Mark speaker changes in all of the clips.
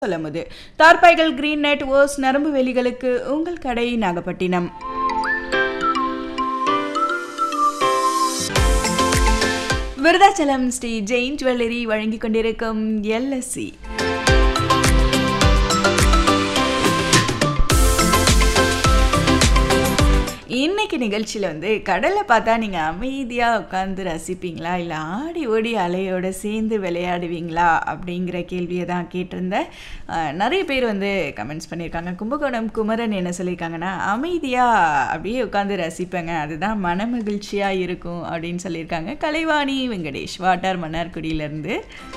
Speaker 1: சொல்லமுது தார்பாய்கள் green net hose நரம்பு வேலிகளுக்கு உங்கள் கடை நாகப்பட்டினம் விருதாச்சலம் ஸ்ரீ ஜெயின் ஜுவல்லரி வழங்கிக் கொண்டிருக்கும் எல்எஸ்சி இன்னைக்கு நிகழ்ச்சியில் வந்து கடலை பார்த்தா நீங்கள் அமைதியாக உட்காந்து ரசிப்பீங்களா இல்லை ஆடி ஓடி அலையோட சேர்ந்து விளையாடுவீங்களா அப்படிங்கிற கேள்வியை தான் கேட்டிருந்தேன் அஹ், நிறைய பேர் வந்து கமெண்ட்ஸ் பண்ணியிருக்காங்க கும்பகோணம் குமரன் என்ன சொல்லியிருக்காங்கன்னா அமைதியாக அப்படியே உட்காந்து ரசிப்பேங்க அதுதான் மனமகிழ்ச்சியாக இருக்கும் அப்படின்னு சொல்லியிருக்காங்க கலைவாணி வெங்கடேஷ் வாட்டார் மன்னார்குடியிலேருந்து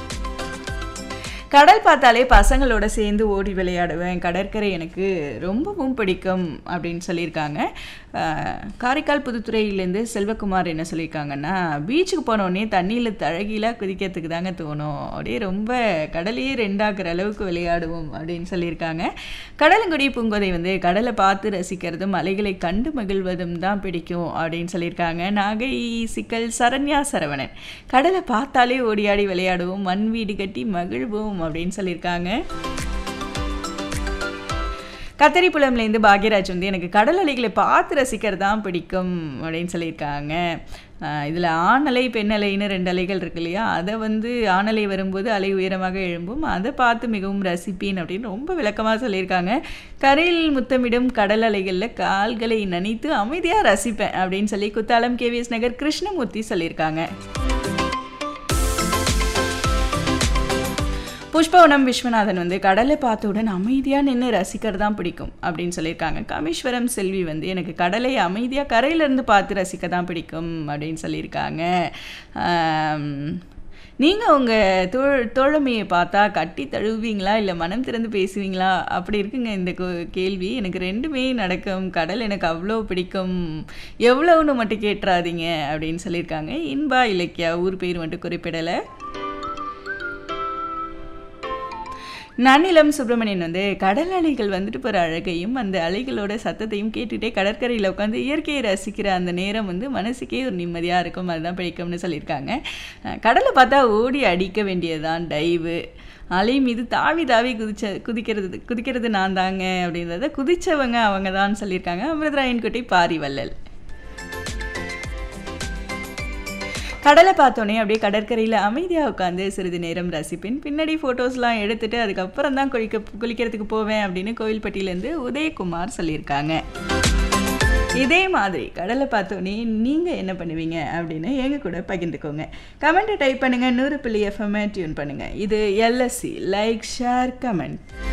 Speaker 1: கடல் பார்த்தாலே பசங்களோட சேர்ந்து ஓடி விளையாடுவேன் கடற்கரை எனக்கு ரொம்பவும் பிடிக்கும் அப்படின்னு சொல்லியிருக்காங்க அஹ், காரைக்கால் புதுத்துறையிலேருந்து செல்வகுமார் என்ன சொல்லியிருக்காங்கன்னா பீச்சுக்கு போனோடனே தண்ணியில் தழகிலாம் குதிக்கிறதுக்கு தாங்க தோணும் அப்படியே ரொம்ப கடலையே ரெண்டாக்குற அளவுக்கு விளையாடுவோம் அப்படின்னு சொல்லியிருக்காங்க கடலங்குடி பூங்கோதை வந்து கடலை பார்த்து ரசிக்கிறதும் அலைகளை கண்டு மகிழ்வதும் தான் பிடிக்கும் அப்படின்னு சொல்லியிருக்காங்க நாகை சிக்கல் சரண்யா சரவணன் கடலை பார்த்தாலே ஓடியாடி விளையாடுவோம் மண் வீடு கட்டி மகிழ்வோம் அப்படின்னு சொல்லியிருக்காங்க கத்தரிப்புலம்லேருந்து பாக்யராஜ் வந்து எனக்கு கடல் அலைகளை பார்த்து ரசிக்கிறது தான் பிடிக்கும் அப்படின்னு சொல்லியிருக்காங்க இதில் ஆணலை பெண்ணலைன்னு ரெண்டு அலைகள் இருக்கு இல்லையா அதை வந்து ஆணலை வரும்போது அலை உயரமாக எழும்பும் அதை பார்த்து மிகவும் ரசிப்பேன் அப்படின்னு ரொம்ப விளக்கமாக சொல்லியிருக்காங்க கரையில் முத்தமிடும் கடல் அலைகளில் கால்களை நனைத்து அமைதியாக ரசிப்பேன் அப்படின்னு சொல்லி குத்தாலம் கேவிஎஸ் நகர் கிருஷ்ணமூர்த்தி சொல்லியிருக்காங்க புஷ்பவனம் விஸ்வநாதன் வந்து கடலை பார்த்தவுடன் அமைதியாக நின்று ரசிக்கிறது தான் பிடிக்கும் அப்படின்னு சொல்லியிருக்காங்க காமேஸ்வரம் செல்வி வந்து எனக்கு கடலை அமைதியாக கரையிலேருந்து பார்த்து ரசிக்க தான் பிடிக்கும் அப்படின்னு சொல்லியிருக்காங்க நீங்கள் உங்கள் தோ தோழமையை பார்த்தா கட்டி தழுவுவீங்களா இல்லை மனம் திறந்து பேசுவீங்களா அப்படி இருக்குங்க இந்த கோ- கேள்வி எனக்கு ரெண்டுமே நடக்கும் கடல் எனக்கு அவ்வளோ பிடிக்கும் எவ்வளோன்னு மட்டும் கேட்டுறாதீங்க அப்படின்னு சொல்லியிருக்காங்க இன்பா இலக்கியா ஊர் பேர் மட்டும் குறிப்பிடலை நன்னிலம் சுப்பிரமணியன் வந்து கடல் அலைகள் வந்துட்டு போகிற அழகையும் அந்த அலைகளோட சத்தத்தையும் கேட்டுகிட்டே கடற்கரையில் உட்காந்து இயற்கையை ரசிக்கிற அந்த நேரம் வந்து மனசுக்கே ஒரு நிம்மதியாக இருக்கும் அதுதான் பிடிக்கும்னு சொல்லியிருக்காங்க அஹ் கடலை பார்த்தா ஓடி அடிக்க வேண்டியதுதான் டைவு அலை மீது தாவி தாவி குதிச்ச குதிக்கிறது குதிக்கிறது நான் தாங்க அப்படின்றத குதிச்சவங்க அவங்க தான் சொல்லியிருக்காங்க அமிர்தராயன்குட்டி பாரிவள்ளல் கடலை பார்த்தோன்னே அப்படியே கடற்கரையில் அமைதியாக உட்காந்து சிறிது நேரம் ரசிப்பேன் பின்னாடி ஃபோட்டோஸ்லாம் எடுத்துட்டு அதுக்கப்புறம் தான் குளிக்க குளிக்கிறதுக்கு போவேன் அப்படின்னு கோவில்பட்டியிலேருந்து உதயகுமார் சொல்லியிருக்காங்க இதே மாதிரி கடலை பார்த்தோன்னே நீங்கள் என்ன பண்ணுவீங்க அப்படின்னு எங்க கூட பகிர்ந்துக்கோங்க கமெண்ட்டை டைப் பண்ணுங்கள் நூறு புள்ளி எஃப்எம்ஐ டியூன் பண்ணுங்கள் இது எல்எஸ்சி லைக் ஷேர் கமெண்ட்